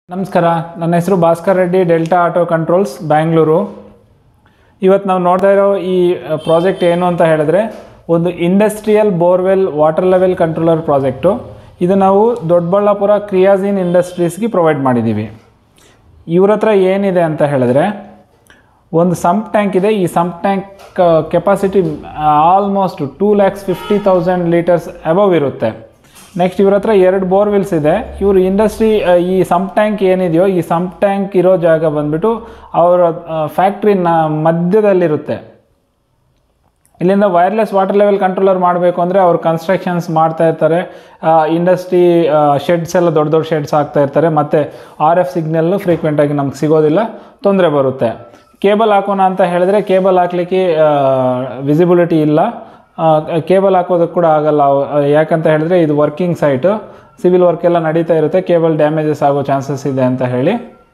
ನಮಸ್ಕಾರ ನನ್ನ ಹೆಸರು Bhaskar Reddy Delta auto controls Bangalore ಇವತ್ತು ನಾವು ನೋಡ್ತಾ ಇರೋ ಈ ಪ್ರಾಜೆಕ್ಟ್ ಏನು ಅಂತ ಹೇಳಿದ್ರೆ ಒಂದು industrial borewell water level controller project ಇದು ನಾವು ದೊಡ್ಡಬಳ್ಳಾಪುರ ಕ್ರಿಯಾಜಿನ್ ಇಂಡಸ್ಟ್ರೀಸ್ಗೆ ಪ್ರೊವೈಡ್ ಮಾಡಿದ್ದೀವಿ ಇವ್ರ ಹತ್ರ ಏನಿದೆ ಅಂತ ಹೇಳಿದ್ರೆ ಒಂದು ಸಂಪ್ ಟ್ಯಾಂಕ್ ಇದೆ ಈ sump tank capacity almost two lakhs fifty thousand litres above ಇರುತ್ತೆ ನೆಕ್ಸ್ಟ್ ಇವ್ರ ಹತ್ರ ಎರಡು ಬೋರ್ವೆಲ್ಸ್ ಇದೆ ಇವರು ಇಂಡಸ್ಟ್ರಿ ಈ ಸಂಪ್ ಟ್ಯಾಂಕ್ ಏನಿದೆಯೋ ಈ ಸಂಪ್ ಟ್ಯಾಂಕ್ ಇರೋ ಜಾಗ ಬಂದ್ಬಿಟ್ಟು ಅವರ ಫ್ಯಾಕ್ಟ್ರಿನ ಮಧ್ಯದಲ್ಲಿರುತ್ತೆ ಇಲ್ಲಿಂದ ವೈರ್ಲೆಸ್ ವಾಟರ್ ಲೆವೆಲ್ ಕಂಟ್ರೋಲರ್ ಮಾಡಬೇಕು ಅಂದರೆ ಅವ್ರು ಕನ್ಸ್ಟ್ರಕ್ಷನ್ಸ್ ಮಾಡ್ತಾ ಇರ್ತಾರೆ ಇಂಡಸ್ಟ್ರಿ ಶೆಡ್ಸ್ ಎಲ್ಲ ದೊಡ್ಡ ದೊಡ್ಡ ಶೆಡ್ಸ್ ಹಾಕ್ತಾ ಇರ್ತಾರೆ ಮತ್ತು ಆರ್ ಎಫ್ ಸಿಗ್ನಲ್ಲು ಫ್ರೀಕ್ವೆಂಟಾಗಿ ನಮ್ಗೆ ಸಿಗೋದಿಲ್ಲ ತೊಂದರೆ ಬರುತ್ತೆ ಕೇಬಲ್ ಹಾಕೋಣ ಅಂತ ಹೇಳಿದ್ರೆ ಕೇಬಲ್ ಹಾಕ್ಲಿಕ್ಕೆ ವಿಸಿಬಿಲಿಟಿ ಇಲ್ಲ ಕೇಬಲ್ ಹಾಕೋದಕ್ಕೆ ಕೂಡ ಆಗಲ್ಲ ಅವ್- ಯಾಕಂತ ಹೇಳಿದ್ರೆ ಇದು ವರ್ಕಿಂಗ್ ಸೈಟು ಸಿವಿಲ್ ವರ್ಕ್ ಎಲ್ಲ ನಡೀತಾ ಇರುತ್ತೆ ಕೇಬಲ್ ಡ್ಯಾಮೇಜಸ್ ಆಗೋ ಚಾನ್ಸಸ್ ಇದೆ ಅಂತ ಹೇಳಿ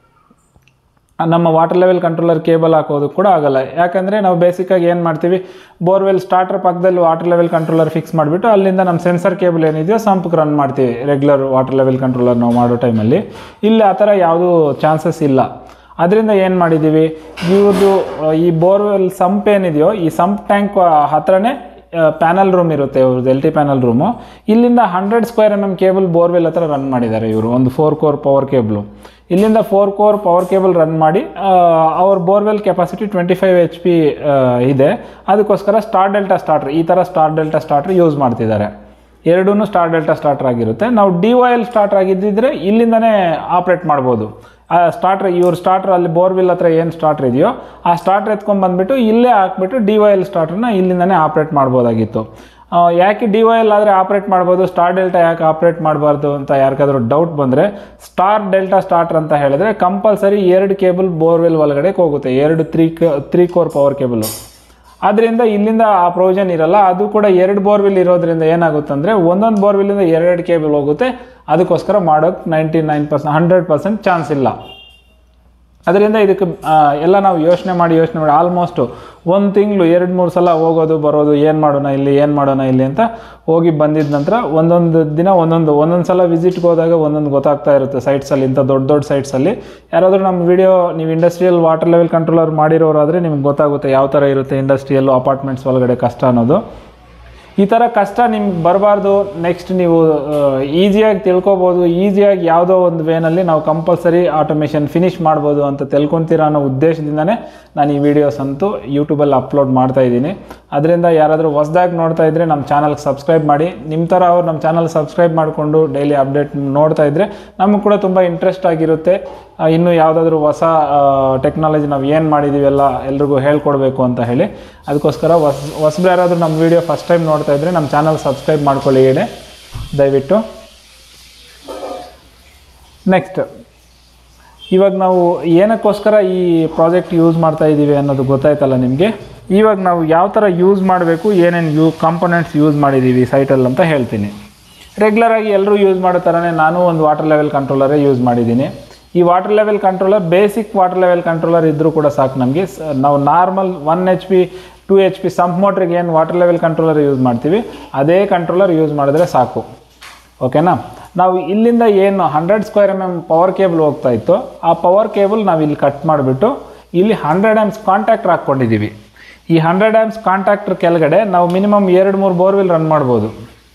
ನಮ್ಮ ವಾಟರ್ ಲೆವೆಲ್ ಕಂಟ್ರೋಲರ್ ಕೇಬಲ್ ಹಾಕೋದಕ್ಕೆ ಕೂಡ ಆಗಲ್ಲ ಯಾಕಂದರೆ ನಾವು ಬೇಸಿಕ್ಕಾಗಿ ಏನು ಮಾಡ್ತೀವಿ ಬೋರ್ವೆಲ್ ಸ್ಟಾರ್ಟರ್ ಪಕ್ಕದಲ್ಲಿ ವಾಟರ್ ಲೆವೆಲ್ ಕಂಟ್ರೋಲರ್ ಫಿಕ್ಸ್ ಮಾಡಿಬಿಟ್ಟು ಅಲ್ಲಿಂದ ನಮ್ಮ ಸೆನ್ಸರ್ ಕೇಬಲ್ ಏನಿದೆಯೋ ಸಂಪಕ್ಕೆ ರನ್ ಮಾಡ್ತೀವಿ ರೆಗ್ಯುಲರ್ ವಾಟರ್ ಲೆವೆಲ್ ಕಂಟ್ರೋಲರ್ ನಾವು ಮಾಡೋ ಟೈಮಲ್ಲಿ ಇಲ್ಲಿ ಆ ಥರ ಯಾವುದೂ ಚಾನ್ಸಸ್ ಇಲ್ಲ ಅದರಿಂದ ಏನು ಮಾಡಿದ್ದೀವಿ ಇವ್ರದ್ದು ಆ, ಈ ಬೋರ್ವೆಲ್ ಸಂಪ್ ಏನಿದೆಯೋ ಈ ಸಂಪ್ ಟ್ಯಾಂಕ್ ಹತ್ರನೇ ಪ್ಯಾನಲ್ ರೂಮ್ ಇರುತ್ತೆ ಇವ್ರದ್ದು ಎಲ್ ಟಿ ಪ್ಯಾನಲ್ ರೂಮು ಇಲ್ಲಿಂದ hundred square M M cable borewell ಹತ್ರ ರನ್ ಮಾಡಿದ್ದಾರೆ ಇವರು ಒಂದು ಫೋರ್ ಕೋರ್ ಪವರ್ ಕೇಬಲು ಇಲ್ಲಿಂದ four core power cable run ಮಾಡಿ ಆ, ಅವ್ರ borewell capacity twenty five H P ಇದೆ ಅದಕ್ಕೋಸ್ಕರ ಸ್ಟಾರ್ ಡೆಲ್ಟಾ ಸ್ಟಾರ್ಟ್ರ್ ಈ ಥರ ಸ್ಟಾರ್ ಡೆಲ್ಟಾ ಸ್ಟಾರ್ಟ್ರ್ ಯೂಸ್ ಮಾಡ್ತಿದ್ದಾರೆ ಎರಡೂ ಸ್ಟಾರ್ ಡೆಲ್ಟಾ ಸ್ಟಾರ್ಟರ್ ಆಗಿರುತ್ತೆ ನಾವು ಡಿ ಒ ಎಲ್ ಸ್ಟಾರ್ಟರ್ ಆಗಿದ್ದಿದ್ರೆ ಇಲ್ಲಿಂದನೇ ಆಪ್ರೇಟ್ ಮಾಡ್ಬೋದು ಆ ಸ್ಟಾರ್ಟ್ರ್ ಇವ್ರ ಸ್ಟಾರ್ಟ್ರ್ ಅಲ್ಲಿ ಬೋರ್ವಿಲ್ ಹತ್ರ ಏನು ಸ್ಟಾರ್ಟ್ರ್ ಇದೆಯೋ ಆ ಸ್ಟಾರ್ಟ್ರ್ ಎತ್ಕೊಂಡ್ ಬಂದ್ಬಿಟ್ಟು ಇಲ್ಲೇ ಹಾಕ್ಬಿಟ್ಟು ಡಿ ಒ ಎಲ್ ಸ್ಟಾರ್ಟ್ರನ್ನ ಇಲ್ಲಿಂದನೇ ಆಪ್ರೇಟ್ ಮಾಡ್ಬೋದಾಗಿತ್ತು ಆ, ಯಾಕೆ ಡಿ ಒ ಎಲ್ ಆದರೆ ಆಪ್ರೇಟ್ ಮಾಡ್ಬೋದು ಸ್ಟಾರ್ ಡೆಲ್ಟಾ ಯಾಕೆ ಆಪ್ರೇಟ್ ಮಾಡಬಾರ್ದು ಅಂತ ಯಾರಿಗಾದ್ರೂ ಡೌಟ್ ಬಂದರೆ ಸ್ಟಾರ್ ಡೆಲ್ಟಾ ಸ್ಟಾರ್ಟರ್ ಅಂತ ಹೇಳಿದ್ರೆ ಕಂಪಲ್ಸರಿ ಎರಡು ಕೇಬಲ್ ಬೋರ್ವೆಲ್ ಒಳಗಡೆ ಹೋಗುತ್ತೆ ಎರಡು three three core power cable ಆದ್ದರಿಂದ ಇಲ್ಲಿಂದ ಆ ಪ್ರೊವಿಷನ್ ಇರಲ್ಲ ಅದು ಕೂಡ ಎರಡು ಬೋರ್ವೆಲ್ ಇರೋದ್ರಿಂದ ಏನಾಗುತ್ತೆ ಒಂದೊಂದು ಬೋರ್ವೆಲ್ಲಿಂದ ಎರಡೆರಡು ಕೇಬಲ್ ಹೋಗುತ್ತೆ ಅದಕ್ಕೋಸ್ಕರ ಮಾಡೋಕ್ಕೆ ninety nine percent hundred percent chance ಇಲ್ಲ ಅದರಿಂದ ಇದಕ್ಕೆ ಆ, ಎಲ್ಲ ನಾವು ಯೋಚನೆ ಮಾಡಿ ಯೋಚನೆ ಮಾಡಿ ಆಲ್ಮೋಸ್ಟು ಒಂದು ತಿಂಗಳು ಎರಡು ಮೂರು ಸಲ ಹೋಗೋದು ಬರೋದು ಏನು ಮಾಡೋಣ ಇಲ್ಲಿ ಏನು ಮಾಡೋಣ ಇಲ್ಲಿ ಅಂತ ಹೋಗಿ ಬಂದಿದ ನಂತರ ಒಂದೊಂದು ದಿನ ಒಂದೊಂದು ಒಂದೊಂದು ಸಲ ವಿಸಿಟ್ಗೆ ಹೋದಾಗ ಒಂದೊಂದು ಗೊತ್ತಾಗ್ತಾ ಇರುತ್ತೆ ಸೈಟ್ಸಲ್ಲಿ ಇಂಥ ದೊಡ್ಡ ದೊಡ್ಡ ಸೈಟ್ಸಲ್ಲಿ ಯಾರಾದರೂ ನಮ್ಮ ವಿಡಿಯೋ ನೀವು ಇಂಡಸ್ಟ್ರಿಯಲ್ ವಾಟರ್ ಲೆವೆಲ್ ಕಂಟ್ರೋಲರ್ ಮಾಡಿರೋರಾದರೆ ನಿಮ್ಗೆ ಗೊತ್ತಾಗುತ್ತೆ ಯಾವ ಥರ ಇರುತ್ತೆ ಇಂಡಸ್ಟ್ರಿಯಲ್ ಅಪಾರ್ಟ್ಮೆಂಟ್ಸ್ ಒಳಗಡೆ ಕಷ್ಟ ಅನ್ನೋದು ಈ ಥರ ಕಷ್ಟ ನಿಮ್ಗೆ ಬರಬಾರ್ದು ನೆಕ್ಸ್ಟ್ ನೀವು ಈಸಿಯಾಗಿ ತಿಳ್ಕೊಬೋದು ಈಸಿಯಾಗಿ ಯಾವುದೋ ಒಂದು ವೇನಲ್ಲಿ ನಾವು ಕಂಪಲ್ಸರಿ ಆಟೋಮೇಷನ್ ಫಿನಿಷ್ ಮಾಡ್ಬೋದು ಅಂತ ತಿಳ್ಕೊತೀರಾ ಅನ್ನೋ ಉದ್ದೇಶದಿಂದನೇ ನಾನು ಈ ವಿಡಿಯೋಸ್ ಅಂತೂ ಯೂಟ್ಯೂಬಲ್ಲಿ ಅಪ್ಲೋಡ್ ಮಾಡ್ತಾ ಇದ್ದೀನಿ ಅದರಿಂದ ಯಾರಾದರೂ ಹೊಸ್ದಾಗಿ ನೋಡ್ತಾ ಇದ್ದರೆ ನಮ್ಮ ಚಾನಲ್ಗೆ ಸಬ್ಸ್ಕ್ರೈಬ್ ಮಾಡಿ ನಿಮ್ಮ ಥರ ಅವ್ರು ನಮ್ಮ ಚಾನಲ್ ಸಬ್ಸ್ಕ್ರೈಬ್ ಮಾಡಿಕೊಂಡು ಡೈಲಿ ಅಪ್ಡೇಟ್ ನೋಡ್ತಾ ಇದ್ದರೆ ನಮಗೆ ಕೂಡ ತುಂಬ ಇಂಟ್ರೆಸ್ಟ್ ಆಗಿರುತ್ತೆ ಆ, ಇನ್ನು ಯಾವುದಾದ್ರೂ ಹೊಸ ಟೆಕ್ನಾಲಜಿ ನಾವು ಏನು ಮಾಡಿದ್ದೀವಿ ಎಲ್ಲ ಎಲ್ರಿಗೂ ಹೇಳ್ಕೊಡ್ಬೇಕು ಅಂತ ಹೇಳಿ ಅದಕ್ಕೋಸ್ಕರ ಹೊಸ ಹೊಸಬ್ರು ಯಾರಾದರೂ ನಮ್ಮ ವಿಡಿಯೋ ಫಸ್ಟ್ ಟೈಮ್ ನೋಡ್ತಾ ಇದ್ದರೆ ನಮ್ಮ ಚಾನಲ್ ಸಬ್ಸ್ಕ್ರೈಬ್ ಮಾಡ್ಕೊಳ್ಳಿ ಹೇಳಿ ದಯವಿಟ್ಟು ನೆಕ್ಸ್ಟ್ ಇವಾಗ ನಾವು ಏನಕ್ಕೋಸ್ಕರ ಈ ಪ್ರಾಜೆಕ್ಟ್ ಯೂಸ್ ಮಾಡ್ತಾ ಇದ್ದೀವಿ ಅನ್ನೋದು ಗೊತ್ತಾಯ್ತಲ್ಲ ನಿಮಗೆ ಇವಾಗ ನಾವು ಯಾವ ಥರ ಯೂಸ್ ಮಾಡಬೇಕು ಏನೇನು ಯೂ ಕಾಂಪೊನೆಂಟ್ಸ್ ಯೂಸ್ ಮಾಡಿದ್ದೀವಿ ಸೈಟಲ್ಲಿ ಅಂತ ಹೇಳ್ತೀನಿ ರೆಗ್ಯುಲರಾಗಿ ಎಲ್ಲರೂ ಯೂಸ್ ಮಾಡೋ ಥರನೇ ನಾನು ಒಂದು ವಾಟರ್ ಲೆವೆಲ್ ಕಂಟ್ರೋಲರೇ ಯೂಸ್ ಮಾಡಿದ್ದೀನಿ ಈ water level controller basic water level controller ಇದ್ದರೂ ಕೂಡ ಸಾಕು ನಮಗೆ ನಾವು normal one H P two H P sump ಮೋಟ್ರಿಗೆ ಏನು ವಾಟರ್ ಲೆವೆಲ್ ಕಂಟ್ರೋಲರ್ ಯೂಸ್ ಮಾಡ್ತೀವಿ ಅದೇ ಕಂಟ್ರೋಲರ್ ಯೂಸ್ ಮಾಡಿದ್ರೆ ಸಾಕು ಓಕೆನಾ ನಾವು ಇಲ್ಲಿಂದ ಏನು hundred square M M power cable ಹೋಗ್ತಾ ಇತ್ತು ಆ ಪವರ್ ಕೇಬಲ್ ನಾವು ಇಲ್ಲಿ ಕಟ್ ಮಾಡಿಬಿಟ್ಟು ಇಲ್ಲಿ ಹಂಡ್ರೆಡ್ ಆ್ಯಮ್ಸ್ ಕಾಂಟ್ಯಾಕ್ಟರ್ ಹಾಕ್ಕೊಂಡಿದ್ದೀವಿ ಈ ಹಂಡ್ರೆಡ್ ಆ್ಯಮ್ಸ್ ಕಾಂಟ್ಯಾಕ್ಟರ್ ಕೆಳಗಡೆ ನಾವು ಮಿನಿಮಮ್ ಎರಡು ಮೂರು ಬೋರ್ವೆಲ್ ರನ್ ಮಾಡ್ಬೋದು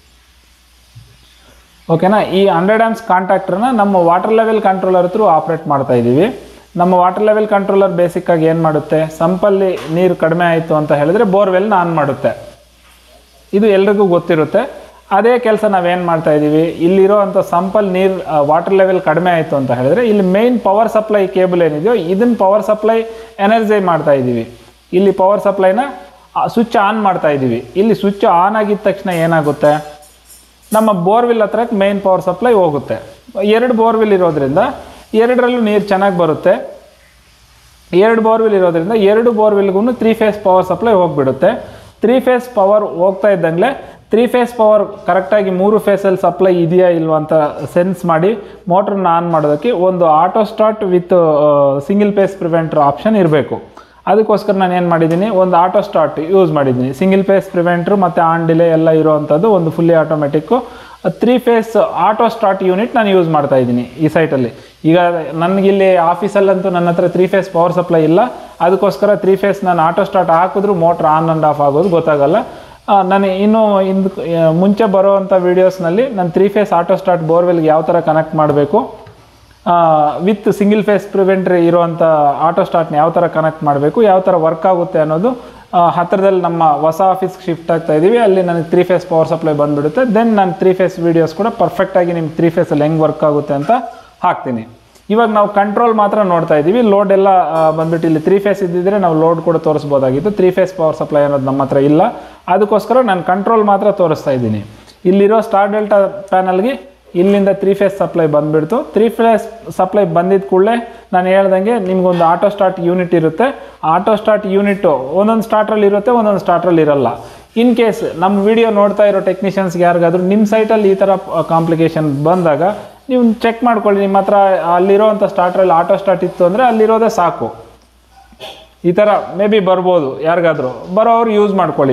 ಓಕೆನಾ ಈ ಹಂಡ್ರೆಡ್ ಆ್ಯಮ್ಸ್ ಕಾಂಟ್ಯಾಕ್ಟರ್ನ ನಮ್ಮ water level controller through operate ಮಾಡ್ತಾ ಇದ್ದೀವಿ ನಮ್ಮ ವಾಟರ್ ಲೆವೆಲ್ ಕಂಟ್ರೋಲರ್ ಬೇಸಿಕ್ಕಾಗಿ ಏನು ಮಾಡುತ್ತೆ ಸಂಪಲ್ಲಿ ನೀರು ಕಡಿಮೆ ಆಯಿತು ಅಂತ ಹೇಳಿದ್ರೆ ಬೋರ್ವೆಲ್ನ ಆನ್ ಮಾಡುತ್ತೆ ಇದು ಎಲ್ರಿಗೂ ಗೊತ್ತಿರುತ್ತೆ ಅದೇ ಕೆಲಸ ನಾವೇನು ಮಾಡ್ತಾ ಇದ್ದೀವಿ ಇಲ್ಲಿರೋ ಅಂಥ ಸಂಪಲ್ ನೀರು ವಾಟರ್ ಲೆವೆಲ್ ಕಡಿಮೆ ಆಯಿತು ಅಂತ ಹೇಳಿದ್ರೆ ಇಲ್ಲಿ ಮೇನ್ ಪವರ್ ಸಪ್ಲೈ ಕೇಬಲ್ ಏನಿದೆಯೋ ಇದನ್ನು ಪವರ್ ಸಪ್ಲೈ ಎನರ್ಜೈ ಮಾಡ್ತಾ ಇದ್ದೀವಿ ಇಲ್ಲಿ ಪವರ್ ಸಪ್ಲೈನ ಸ್ವಿಚ್ ಆನ್ ಮಾಡ್ತಾ ಇದ್ದೀವಿ ಇಲ್ಲಿ ಸ್ವಿಚ್ ಆನ್ ಆಗಿದ ತಕ್ಷಣ ಏನಾಗುತ್ತೆ ನಮ್ಮ ಬೋರ್ವಿಲ್ ಹತ್ರಕ್ಕೆ ಮೇನ್ ಪವರ್ ಸಪ್ಲೈ ಹೋಗುತ್ತೆ ಎರಡು ಬೋರ್ವಿಲ್ ಇರೋದ್ರಿಂದ ಎರಡರಲ್ಲೂ ನೀರು ಚೆನ್ನಾಗಿ ಬರುತ್ತೆ ಎರಡು ಬೋರ್ವೆಲ್ ಇರೋದ್ರಿಂದ ಎರಡು ಬೋರ್ವೆಲ್ಗೂ ತ್ರೀ ಫೇಸ್ ಪವರ್ ಸಪ್ಲೈ ಹೋಗ್ಬಿಡುತ್ತೆ ತ್ರೀ ಫೇಸ್ ಪವರ್ ಹೋಗ್ತಾ ಇದ್ದಂಗೆ ತ್ರೀ ಫೇಸ್ ಪವರ್ ಕರೆಕ್ಟಾಗಿ ಮೂರು ಫೇಸಲ್ಲಿ ಸಪ್ಲೈ ಇದೆಯಾ ಇಲ್ವಾ ಅಂತ ಸೆನ್ಸ್ ಮಾಡಿ ಮೋಟ್ರನ್ನ ಆನ್ ಮಾಡೋದಕ್ಕೆ ಒಂದು auto start with single phase preventer option ಇರಬೇಕು ಅದಕ್ಕೋಸ್ಕರ ನಾನು ಏನು ಮಾಡಿದ್ದೀನಿ ಒಂದು ಆಟೋ ಸ್ಟಾರ್ಟ್ ಯೂಸ್ ಮಾಡಿದ್ದೀನಿ ಸಿಂಗಲ್ ಫೇಸ್ ಪ್ರಿವೆಂಟ್ರು ಮತ್ತು ಆನ್ ಡಿಲೇ ಎಲ್ಲ ಇರೋವಂಥದ್ದು ಒಂದು fully automatic three phase auto start unit ನಾನು ಯೂಸ್ ಮಾಡ್ತಾ ಇದ್ದೀನಿ ಈ ಸೈಟಲ್ಲಿ ಈಗ ನನಗಿಲ್ಲಿ ಆಫೀಸಲ್ಲಂತೂ ನನ್ನ ಹತ್ರ ತ್ರೀ ಫೇಸ್ ಪವರ್ ಸಪ್ಲೈ ಇಲ್ಲ ಅದಕ್ಕೋಸ್ಕರ ತ್ರೀ ಫೇಸ್ ನಾನು ಆಟೋ ಸ್ಟಾರ್ಟ್ ಹಾಕಿದ್ರೂ ಮೋಟ್ರ್ ಆನ್ ಆ್ಯಂಡ್ ಆಫ್ ಆಗೋದು ಗೊತ್ತಾಗಲ್ಲ ಆ, ನಾನು ಇನ್ನೂ ಇಂದು ಮುಂಚೆ ಬರೋವಂಥ ವೀಡಿಯೋಸ್ನಲ್ಲಿ ನಾನು ತ್ರೀ ಫೇಸ್ ಆಟೋ ಸ್ಟಾರ್ಟ್ ಬೋರ್ವೆಲ್ಗೆ ಯಾವ ಥರ ಕನೆಕ್ಟ್ ಮಾಡಬೇಕು ವಿತ್ ಸಿಂಗಲ್ ಫೇಸ್ ಪ್ರಿವೆಂಟ್ರಿ ಇರುವಂಥ ಆಟೋ ಸ್ಟಾರ್ಟ್ನ ಯಾವ ಥರ ಕನೆಕ್ಟ್ ಮಾಡಬೇಕು ಯಾವ ಥರ ವರ್ಕ್ ಆಗುತ್ತೆ ಅನ್ನೋದು ಆ, ಹತ್ತಿರದಲ್ಲಿ ನಮ್ಮ ಹೊಸ ಆಫೀಸ್ಗೆ ಶಿಫ್ಟ್ ಆಗ್ತಾ ಇದ್ದೀವಿ ಅಲ್ಲಿ ನನಗೆ ತ್ರೀ ಫೇಸ್ ಪವರ್ ಸಪ್ಲೈ ಬಂದುಬಿಡುತ್ತೆ ದೆನ್ ನಾನು ತ್ರೀ ಫೇಸ್ ವೀಡಿಯೋಸ್ ಕೂಡ ಪರ್ಫೆಕ್ಟಾಗಿ ನಿಮ್ಮ ತ್ರೀ ಫೇಸಲ್ಲಿ ಹೆಂಗೆ ವರ್ಕ್ ಆಗುತ್ತೆ ಅಂತ ಹಾಕ್ತೀನಿ ಇವಾಗ ನಾವು ಕಂಟ್ರೋಲ್ ಮಾತ್ರ ನೋಡ್ತಾ ಇದ್ದೀವಿ ಲೋಡ್ ಎಲ್ಲ ಆ, ಬಂದ್ಬಿಟ್ಟು ಇಲ್ಲಿ ತ್ರೀ ಫೇಸ್ ಇದ್ದಿದ್ರೆ ನಾವು ಲೋಡ್ ಕೂಡ ತೋರಿಸ್ಬೋದಾಗಿತ್ತು ತ್ರೀ ಫೇಸ್ ಪವರ್ ಸಪ್ಲೈ ಅನ್ನೋದು ನಮ್ಮ ಹತ್ರ ಇಲ್ಲ ಅದಕ್ಕೋಸ್ಕರ ನಾನು ಕಂಟ್ರೋಲ್ ಮಾತ್ರ ತೋರಿಸ್ತಾ ಇದ್ದೀನಿ ಇಲ್ಲಿರೋ ಸ್ಟಾರ್ ಡೆಲ್ಟಾ ಪ್ಯಾನಲ್ಗೆ ಇಲ್ಲಿಂದ ತ್ರೀ ಫೇಸ್ ಸಪ್ಲೈ ಬಂದುಬಿಡ್ತು ತ್ರೀ ಫೇಸ್ ಸಪ್ಲೈ ಬಂದಿದ್ದ ಕೂಡಲೇ ನಾನು ಹೇಳ್ದಂಗೆ ನಿಮ್ಗೊಂದು ಆಟೋ ಸ್ಟಾರ್ಟ್ ಯೂನಿಟ್ ಇರುತ್ತೆ ಆಟೋ ಸ್ಟಾರ್ಟ್ ಯೂನಿಟ್ಟು ಒಂದೊಂದು ಸ್ಟಾರ್ಟ್ರಲ್ಲಿ ಇರುತ್ತೆ ಒಂದೊಂದು ಸ್ಟಾರ್ಟ್ರಲ್ಲಿ ಇರಲ್ಲ ಇನ್ ಕೇಸ್ ನಮ್ಮ ವಿಡಿಯೋ ನೋಡ್ತಾ ಇರೋ ಟೆಕ್ನಿಷಿಯನ್ಸ್ಗೆ ಯಾರಿಗಾದ್ರೂ ನಿಮ್ಮ ಸೈಟಲ್ಲಿ ಈ ಥರ ಕಾಂಪ್ಲಿಕೇಶನ್ ಬಂದಾಗ ನೀವು ಚೆಕ್ ಮಾಡ್ಕೊಳ್ಳಿ ನಿಮ್ಮ ಹತ್ರ ಅಲ್ಲಿರೋವಂಥ ಸ್ಟಾರ್ಟ್ರಲ್ಲಿ ಆಟೋ ಸ್ಟಾರ್ಟ್ ಇತ್ತು ಅಂದರೆ ಅಲ್ಲಿರೋದೇ ಸಾಕು ಈ ಥರ ಮೇ ಬಿ ಬರ್ಬೋದು ಯಾರಿಗಾದ್ರೂ ಬರೋರು ಯೂಸ್ ಮಾಡ್ಕೊಳ್ಳಿ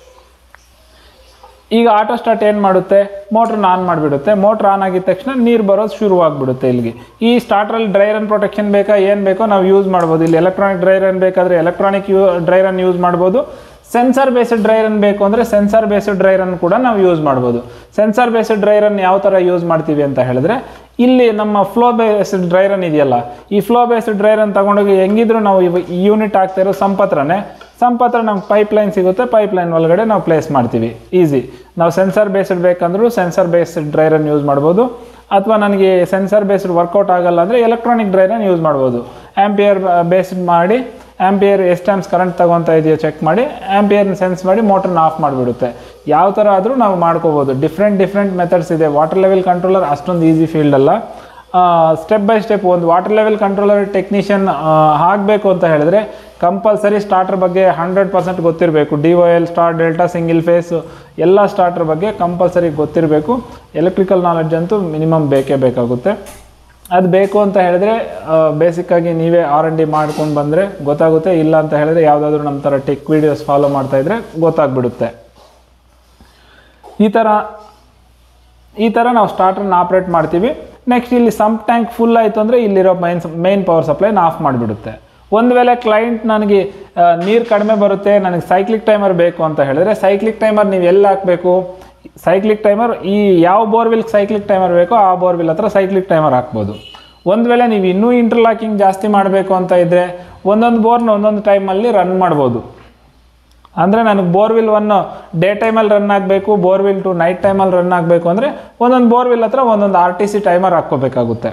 ಈಗ ಆಟೋ ಸ್ಟಾರ್ಟ್ ಏನು ಮಾಡುತ್ತೆ ಮೋಟ್ರನ್ನ ಆನ್ ಮಾಡಿಬಿಡುತ್ತೆ ಮೋಟ್ರ್ ಆನ್ ಆಗಿದ ತಕ್ಷಣ ನೀರು ಬರೋದು ಶುರುವಾಗ್ಬಿಡುತ್ತೆ ಇಲ್ಲಿಗೆ ಈ ಸ್ಟಾರ್ಟ್ರಲ್ಲಿ ಡ್ರೈ ರನ್ ಪ್ರೊಟೆಕ್ಷನ್ ಬೇಕಾ ಏನು ಬೇಕೋ ನಾವು ಯೂಸ್ ಮಾಡ್ಬೋದು ಇಲ್ಲಿ ಎಲೆಕ್ಟ್ರಾನಿಕ್ ಡ್ರೈ ರನ್ ಬೇಕಾದರೆ electronic you dry run use ಮಾಡ್ಬೋದು ಸೆನ್ಸರ್ ಬೇಸ್ಡ್ ಡ್ರೈ ರನ್ ಬೇಕು ಅಂದರೆ ಸೆನ್ಸರ್ ಬೇಸ್ಡ್ ಡ್ರೈ ರನ್ ಕೂಡ ನಾವು ಯೂಸ್ ಮಾಡ್ಬೋದು ಸೆನ್ಸರ್ ಬೇಸ್ಡ್ ಡ್ರೈ ರನ್ ಯಾವ ಥರ ಯೂಸ್ ಮಾಡ್ತೀವಿ ಅಂತ ಹೇಳಿದ್ರೆ ಇಲ್ಲಿ ನಮ್ಮ ಫ್ಲೋ ಬೇಸ್ಡ್ ಡ್ರೈ ರನ್ ಇದೆಯಲ್ಲ ಈ ಫ್ಲೋ ಬೇಸ್ಡ್ ಡ್ರೈ ರನ್ ತಗೊಂಡೋಗಿ ಹೆಂಗಿದ್ರು ನಾವು ಇವ ಈ ಯೂನಿಟ್ ಆಗ್ತಾ ಇರೋ ಸಂಪತ್ರನೇ ಸಂಪತ್ರ ನಮ್ಗೆ ಪೈಪ್ ಲೈನ್ ಸಿಗುತ್ತೆ ಪೈಪ್ ಲೈನ್ ಒಳಗಡೆ ನಾವು ಪ್ಲೇಸ್ ಮಾಡ್ತೀವಿ ಈಸಿ ನಾವು ಸೆನ್ಸರ್ ಬೇಸ್ಡ್ ಬೇಕಂದ್ರೂ sensor based dry run use ಮಾಡ್ಬೋದು ಅಥವಾ ನನಗೆ ಸೆನ್ಸರ್ ಬೇಸ್ಡ್ ವರ್ಕೌಟ್ ಆಗಲ್ಲ ಅಂದರೆ ಎಲೆಕ್ಟ್ರಾನಿಕ್ ಡ್ರೈ ರನ್ ಯೂಸ್ ಮಾಡ್ಬೋದು ಆ್ಯಂಪಿಯರ್ ಬೇಸ್ಡ್ ಮಾಡಿ ಆ್ಯಂಪಿಯರ್ ಎಷ್ಟು ಟೈಮ್ಸ್ ಕರೆಂಟ್ ತಗೊತಾ ಇದೆಯೋ ಚೆಕ್ ಮಾಡಿ ಆ್ಯಂಪಿಯರ್ನ ಸೆನ್ಸ್ ಮಾಡಿ ಮೋಟ್ರನ್ನ ಆಫ್ ಮಾಡಿಬಿಡುತ್ತೆ ಯಾವ ಥರ ಆದರೂ ನಾವು ಮಾಡ್ಕೋಬೋದು ಡಿಫ್ರೆಂಟ್ ಡಿಫ್ರೆಂಟ್ ಮೆಥಡ್ಸ್ ಇದೆ ವಾಟರ್ ಲೆವೆಲ್ ಕಂಟ್ರೋಲರ್ ಅಷ್ಟೊಂದು ಈಸಿ ಫೀಲ್ಡ್ ಅಲ್ಲ ಸ್ಟೆಪ್ ಬೈ ಸ್ಟೆಪ್ ಒಂದು ವಾಟರ್ ಲೆವೆಲ್ ಕಂಟ್ರೋಲರ್ ಟೆಕ್ನಿಷಿಯನ್ ಆಗಬೇಕು ಅಂತ ಹೇಳಿದ್ರೆ ಕಂಪಲ್ಸರಿ ಸ್ಟಾರ್ಟರ್ ಬಗ್ಗೆ ಹಂಡ್ರೆಡ್ ಪರ್ಸೆಂಟ್ ಗೊತ್ತಿರಬೇಕು D O L star delta single phase ಎಲ್ಲ ಸ್ಟಾರ್ಟರ್ ಬಗ್ಗೆ ಕಂಪಲ್ಸರಿ ಗೊತ್ತಿರಬೇಕು ಎಲೆಕ್ಟ್ರಿಕಲ್ ನಾಲೆಡ್ಜ್ ಅಂತೂ ಮಿನಿಮಮ್ ಬೇಕೇ ಬೇಕಾಗುತ್ತೆ ಅದು ಬೇಕು ಅಂತ ಹೇಳಿದ್ರೆ ಬೇಸಿಕ್ಕಾಗಿ ನೀವೇ ಆರ್ ಎನ್ ಡಿ ಮಾಡ್ಕೊಂಡು ಬಂದರೆ ಗೊತ್ತಾಗುತ್ತೆ ಇಲ್ಲ ಅಂತ ಹೇಳಿದ್ರೆ ಯಾವುದಾದ್ರೂ ನಮ್ಮ ಥರ ಟೆಕ್ ವೀಡಿಯೋಸ್ ಫಾಲೋ ಮಾಡ್ತಾ ಇದ್ರೆ ಗೊತ್ತಾಗ್ಬಿಡುತ್ತೆ ಈ ಥರ ಈ ಥರ ನಾವು ಸ್ಟಾರ್ಟರ್ನ ಆಪ್ರೇಟ್ ಮಾಡ್ತೀವಿ ನೆಕ್ಸ್ಟ್ ಇಲ್ಲಿ ಸಂಪ್ ಟ್ಯಾಂಕ್ ಫುಲ್ ಆಯಿತು ಅಂದರೆ ಇಲ್ಲಿರೋ ಮೈನ್ ಮೈನ್ ಪವರ್ ಸಪ್ಲೈನ ಆಫ್ ಮಾಡಿಬಿಡುತ್ತೆ ಒಂದು ವೇಳೆ ಕ್ಲೈಂಟ್ ನನಗೆ ನೀರು ಕಡಿಮೆ ಬರುತ್ತೆ ನನಗೆ ಸೈಕ್ಲಿಕ್ ಟೈಮರ್ ಬೇಕು ಅಂತ ಹೇಳಿದ್ರೆ ಸೈಕ್ಲಿಕ್ ಟೈಮರ್ ನೀವು ಎಲ್ಲಿ ಹಾಕಬೇಕು ಸೈಕ್ಲಿಕ್ ಟೈಮರ್ ಈ ಯಾವ ಬೋರ್ವಿಲ್ಗೆ ಸೈಕ್ಲಿಕ್ ಟೈಮರ್ ಬೇಕೋ ಆ ಬೋರ್ವಿಲ್ ಹತ್ರ ಸೈಕ್ಲಿಕ್ ಟೈಮರ್ ಹಾಕ್ಬೋದು ಒಂದು ವೇಳೆ ನೀವು ಇನ್ನೂ ಇಂಟರ್ಲಾಕಿಂಗ್ ಜಾಸ್ತಿ ಮಾಡಬೇಕು ಅಂತ ಇದ್ದರೆ ಒಂದೊಂದು ಬೋರ್ನ ಒಂದೊಂದು ಟೈಮಲ್ಲಿ ರನ್ ಮಾಡ್ಬೋದು ಅಂದರೆ ನನಗೆ ಬೋರ್ವಿಲ್ ಒನ್ ಡೇ ಟೈಮಲ್ಲಿ ರನ್ ಆಗಬೇಕು ಬೋರ್ವಿಲ್ ಟು ನೈಟ್ ಟೈಮಲ್ಲಿ ರನ್ ಆಗಬೇಕು ಅಂದರೆ ಒಂದೊಂದು ಬೋರ್ವಿಲ್ ಹತ್ರ ಒಂದೊಂದು ಆರ್ ಟಿ ಸಿ ಟೈಮರ್ ಹಾಕ್ಕೋಬೇಕಾಗುತ್ತೆ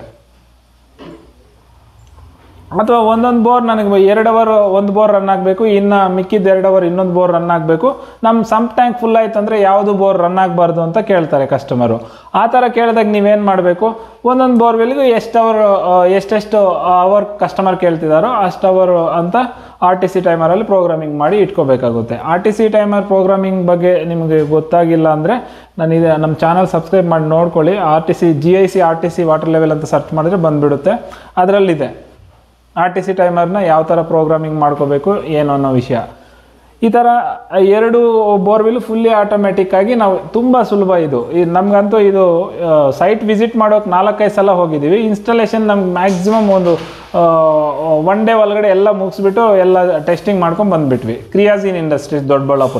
ಅಥವಾ ಒಂದೊಂದು ಬೋರ್ ನನಗೆ ಎರಡು ಅವರ್ ಒಂದು ಬೋರ್ ರನ್ ಆಗಬೇಕು ಇನ್ನು ಮಿಕ್ಕಿದ ಎರಡು ಅವರ್ ಇನ್ನೊಂದು ಬೋರ್ ರನ್ ಆಗಬೇಕು ನಮ್ಮ ಸಂಪ್ ಟ್ಯಾಂಕ್ ಫುಲ್ ಆಯ್ತು ಅಂದರೆ ಯಾವುದು ಬೋರ್ ರನ್ ಆಗಬಾರ್ದು ಅಂತ ಕೇಳ್ತಾರೆ ಕಸ್ಟಮರು ಆ ಥರ ಕೇಳಿದಾಗ ನೀವೇನು ಮಾಡಬೇಕು ಒಂದೊಂದು ಬೋರ್ವೆಲ್ಗೂ ಎಷ್ಟು ಅವರ್ ಎಷ್ಟೆಷ್ಟು ಅವರ್ ಕಸ್ಟಮರ್ ಕೇಳ್ತಿದ್ದಾರೋ ಅಷ್ಟು ಅವರ್ ಅಂತ ಆರ್ ಟಿ ಸಿ ಟೈಮರಲ್ಲಿ ಪ್ರೋಗ್ರಾಮಿಂಗ್ ಮಾಡಿ ಇಟ್ಕೋಬೇಕಾಗುತ್ತೆ R T C timer programming ಬಗ್ಗೆ ನಿಮಗೆ ಗೊತ್ತಾಗಿಲ್ಲ ಅಂದರೆ ನಾನು ಇದು ನಮ್ಮ ಚಾನಲ್ ಸಬ್ಸ್ಕ್ರೈಬ್ ಮಾಡಿ ನೋಡ್ಕೊಳ್ಳಿ R T C G I C R T C water level ಅಂತ ಸರ್ಚ್ ಮಾಡಿದ್ರೆ ಬಂದುಬಿಡುತ್ತೆ ಅದರಲ್ಲಿದೆ ಆರ್ ಟಿ ಸಿ ಟೈಮರ್ನ ಯಾವ ಥರ ಪ್ರೋಗ್ರಾಮಿಂಗ್ ಮಾಡ್ಕೋಬೇಕು ಏನು ಅನ್ನೋ ವಿಷಯ ಈ ಥರ ಎರಡು ಬೋರ್ವಿಲ್ ಫುಲ್ಲಿ ಆಟೋಮೆಟಿಕ್ ಆಗಿ ನಾವು ತುಂಬ ಸುಲಭ ಇದು ಈ ನಮಗಂತೂ ಇದು ಸೈಟ್ ವಿಸಿಟ್ ಮಾಡೋಕೆ ನಾಲ್ಕೈದು ಸಲ ಹೋಗಿದ್ದೀವಿ ಇನ್ಸ್ಟಾಲೇಷನ್ ನಮ್ಗೆ ಮ್ಯಾಕ್ಸಿಮಮ್ ಒಂದು ಒನ್ ಡೇ ಒಳಗಡೆ ಎಲ್ಲ ಮುಗಿಸ್ಬಿಟ್ಟು ಎಲ್ಲ ಟೆಸ್ಟಿಂಗ್ ಮಾಡ್ಕೊಂಡು ಬಂದುಬಿಟ್ವಿ ಕ್ರಿಯಾಜಿನ್ ಇಂಡಸ್ಟ್ರೀಸ್ ದೊಡ್ಡಬಳ್ಳಾಪುರ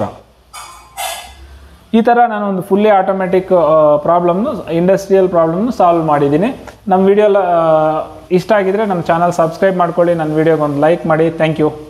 ಈ ಥರ ನಾನು ಒಂದು ಫುಲ್ಲಿ ಆಟೋಮೆಟಿಕ್ ಪ್ರಾಬ್ಲಮ್ನು ಇಂಡಸ್ಟ್ರಿಯಲ್ ಪ್ರಾಬ್ಲಮ್ನು ಸಾಲ್ವ್ ಮಾಡಿದ್ದೀನಿ ನಮ್ಮ ವಿಡಿಯೋ ಇಷ್ಟ ಆಗಿದ್ರೆ ನಮ್ಮ ಚಾನಲ್ ಸಬ್ಸ್ಕ್ರೈಬ್ ಮಾಡ್ಕೊಳ್ಳಿ ನನ್ನ ವಿಡಿಯೋಗೆ ಒಂದು ಲೈಕ್ ಮಾಡಿ ಥ್ಯಾಂಕ್ ಯು